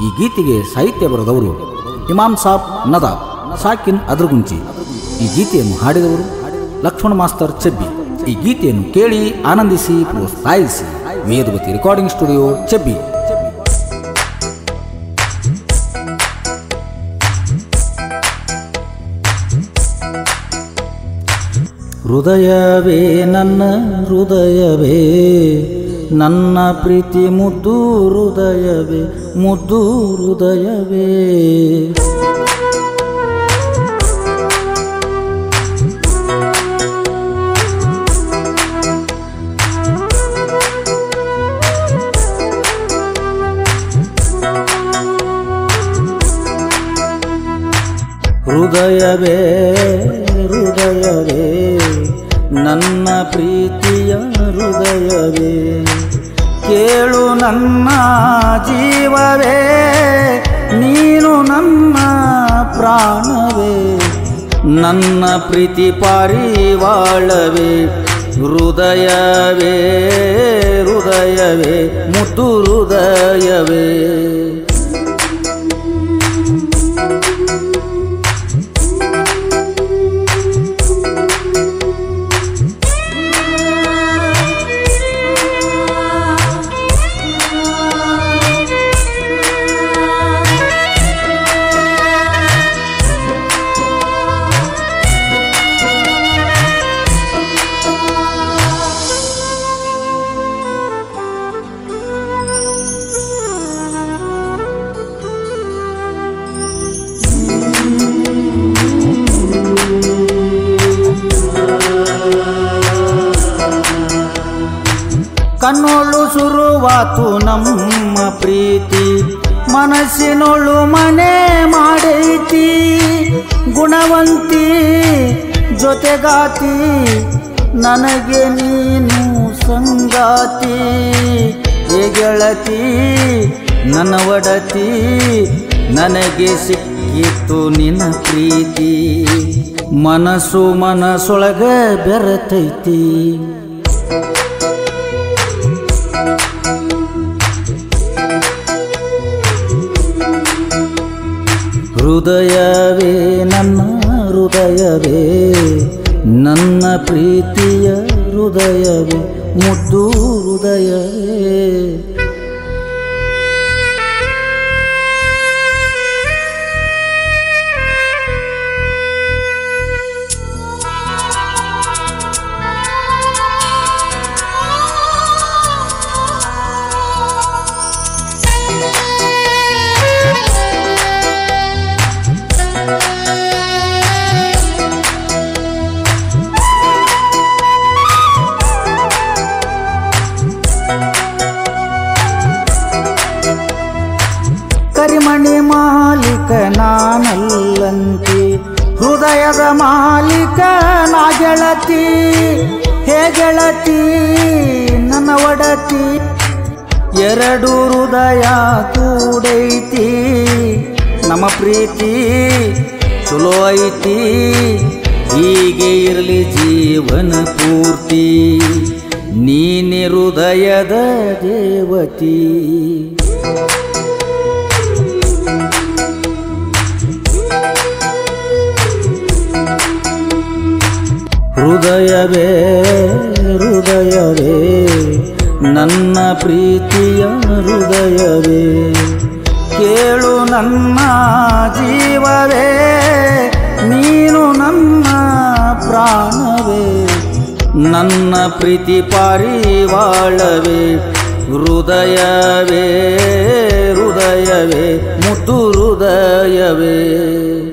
ಈ ಗೀತೆಗೆ ಸಾಹಿತ್ಯ ಬರೆದವರು ಇಮಾಮ್ ಸಾಬ್ ನದಾಬ್ ಸಾಕಿನ್ ಅದ್ರಗುಂಚಿ ಈ ಗೀತೆಯನ್ನು ಹಾಡಿದವರು ಲಕ್ಷ್ಮಣ ಮಾಸ್ತರ್ ಚೆಬ್ಬಿ ಈ ಗೀತೆಯನ್ನು ಕೇಳಿ ಆನಂದಿಸಿ ಪ್ರೋತ್ಸಾಹಿಸಿ ವೇದವತಿ ರೆಕಾರ್ಡಿಂಗ್ ಸ್ಟುಡಿಯೋ ಚೆಬ್ಬಿ ಹೃದಯವೇ ನನ್ನ ಹೃದಯವೇ ನನ್ನ ಪ್ರೀತಿ ಮುದ್ದು ಹೃದಯವೇ ಮುದ್ದು ಹೃದಯವೇ ಹೃದಯವೇ ಹೃದಯವೇ ನನ್ನ ಪ್ರೀತಿಯ ಹೃದಯವೇ ಕೇಳು ನನ್ನ ಜೀವವೇ ನೀನು ನನ್ನ ಪ್ರಾಣವೇ ನನ್ನ ಪ್ರೀತಿ ಪಾರಿವಾಳವೇ ಹೃದಯವೇ ಹೃದಯವೇ ಮುದ್ದು ಹೃದಯವೇ ಕಣ್ಣೋಳು ಶುರುವಾತು ನಮ್ಮ ಪ್ರೀತಿ ಮನಸ್ಸಿನೊಳು ಮನೆ ಮಾಡೈತಿ ಗುಣವಂತಿ ಜೊತೆಗಾತಿ ನನಗೆ ನೀನು ಸಂಗಾತಿ ಏ ಗೆಳತಿ ನನ್ನ ಒಡತಿ ನನಗೆ ಸಿಕ್ಕಿತು ನಿನ್ನ ಪ್ರೀತಿ ಮನಸ್ಸು ಮನಸ್ಸೊಳಗ ಬೆರತೈತಿ ಹೃದಯವೇ ನನ್ನ ಹೃದಯವೇ ನನ್ನ ಪ್ರೀತಿಯ ಹೃದಯವೇ ಮುದ್ದು ಹೃದಯವೇ ಕರಿಮಣಿ ಮಾಲೀಕ ನಾನಲ್ಲಂತಿ ಹೃದಯದ ಮಾಲೀಕ ನಾ ಗೆಳತಿ ಹೇ ಗೆಳತಿ ನನ್ನ ಒಡತಿ ಎರಡು ಹೃದಯ ಕೂಡೈತಿ ನಮ್ಮ ಪ್ರೀತಿ ಚಲೋ ಐತಿ ಹೀಗೆ ಇರಲಿ ಜೀವನ ಪೂರ್ತಿ ನೀನೆ ಹೃದಯದ ದೇವತಿ ಹೃದಯವೇ ಹೃದಯವೇ ನನ್ನ ಪ್ರೀತಿಯ ಹೃದಯವೇ ಕೇಳು ನನ್ನ ಜೀವವೇ ನೀನು ನನ್ನ ಪ್ರಾಣವೇ ನನ್ನ ಪ್ರೀತಿ ಪಾರಿವಾಳವೇ ಹೃದಯವೇ ಹೃದಯವೇ ಮುದ್ದು ಹೃದಯವೇ